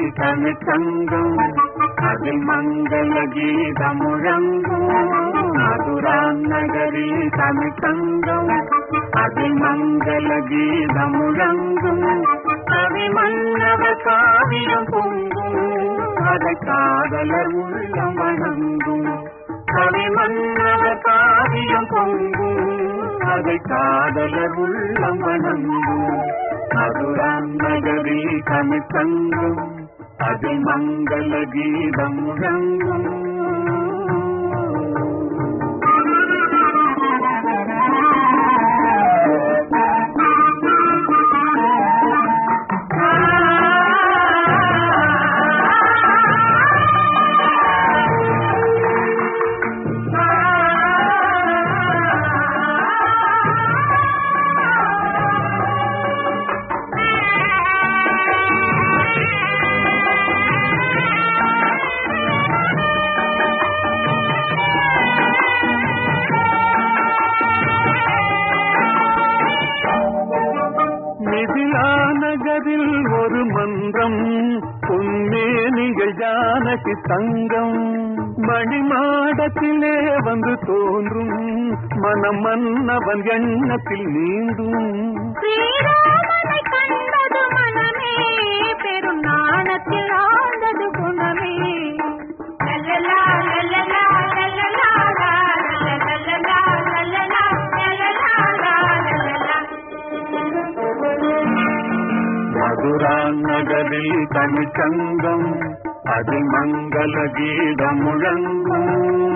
தமிழ் சங்கம் அதில் மங்கள கீதம் முழங்கும் மதுரா நகரி தமிழ் சங்கம் அதில் மங்கள கீதம் முழங்கும் கவி மன்னவ காவியம் பொங்கும் அதை காதலர் உள்ளம் வணங்கும் கவி மன்னவ காவியம் பொங்கும் அதை காதலர் உள்ளம் வணங்கும் மதுரான் நகரி தமிழ் சங்கம் அதில் மங்கள கீதம் முழங்கும் மிதிலா நகரில் ஒரு மன்றம் பொன்னேனிகள் ஜானகி சங்கம் மணிமாடத்திலே வந்து தோன்றும் மனம் மன்னவன் எண்ணத்தில் நீந்தும் ஸ்ரீராமனை கண்டது மனமே பெரும் நாணத்தில் ஆழ்ந்தது குணமே லல்லலா, லல்லலா, லல்லலா, லல்லலா, லல்லலா, லல்லலா, லல்லலா. மதுரா நகரில் தமிழ் சங்கம் அதில் மங்கள கீதம் முழங்கும்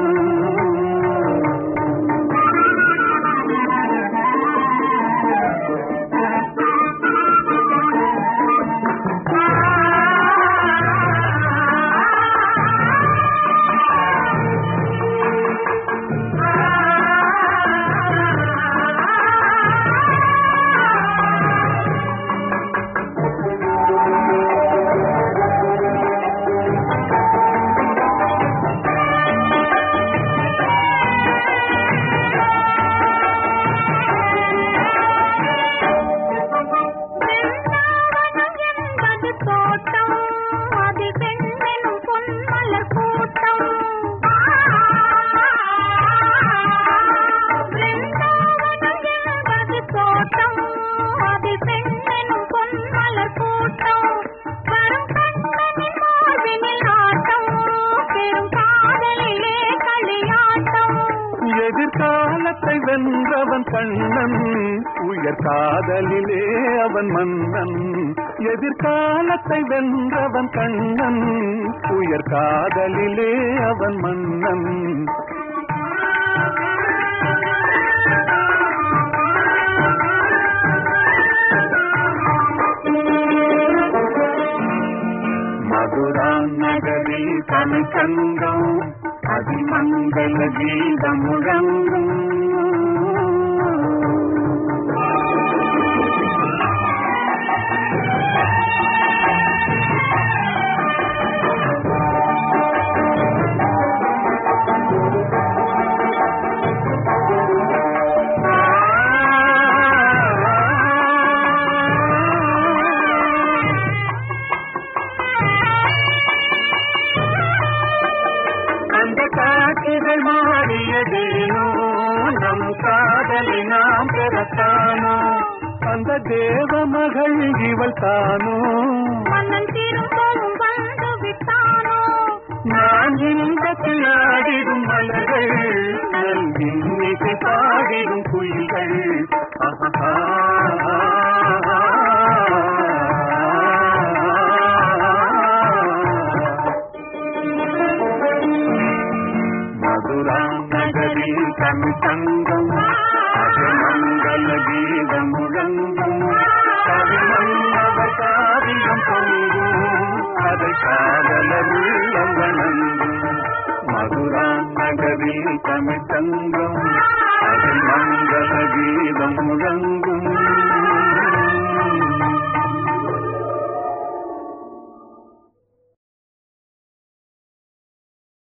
பிருந்தாவனம் என்பது தோட்டம் அதில் பெண்ணெனும் பொன்மலர் கூட்டம் பிருந்தாவனம் என்பது தோட்டம் அதில் பெண்ணெனும் பொன்மலர் கூட்டம் வரும் கண்ணனின் வாழ்வினில் ஆட்டம் பெரும் காதலிலே களியாட்டம் எதிர்காலத்தை வென்றவன் கண்ணன் உயர் காதலிலே அவன் மன்னன் எதிர்காலத்தை வென்றவன் கண்ணன் உயர் காதலிலே அவன் மன்னன் மதுரா நகரில் தமிழ் சங்கம் அதிமங்கல கீதம் முழங்கும் அந்த காட்சிகள் மாறியதேனோ நம் காதலை நாம் பெறத்தானோ அந்த தேவ மகள் இவள் தானோ மன்னன் திரும்பவும் வந்து விட்டானோ நான் இன்பத்தில் ஆடிடும் மலர்கள் நல் இன்னிசை பாடிடும் குயில்கள் ஆஹா. மதுரா நகரில் தமிழ் சங்கம் அது மங்கள கீதம் முழங்கும் கவிமன்னவ காவியம் பொங்கும் அதை காதலர் உள்ளம் வணங்கும் மதுரா நகரில் தமிழ் சங்கம் அது மங்கள கீதம் முழங்கும்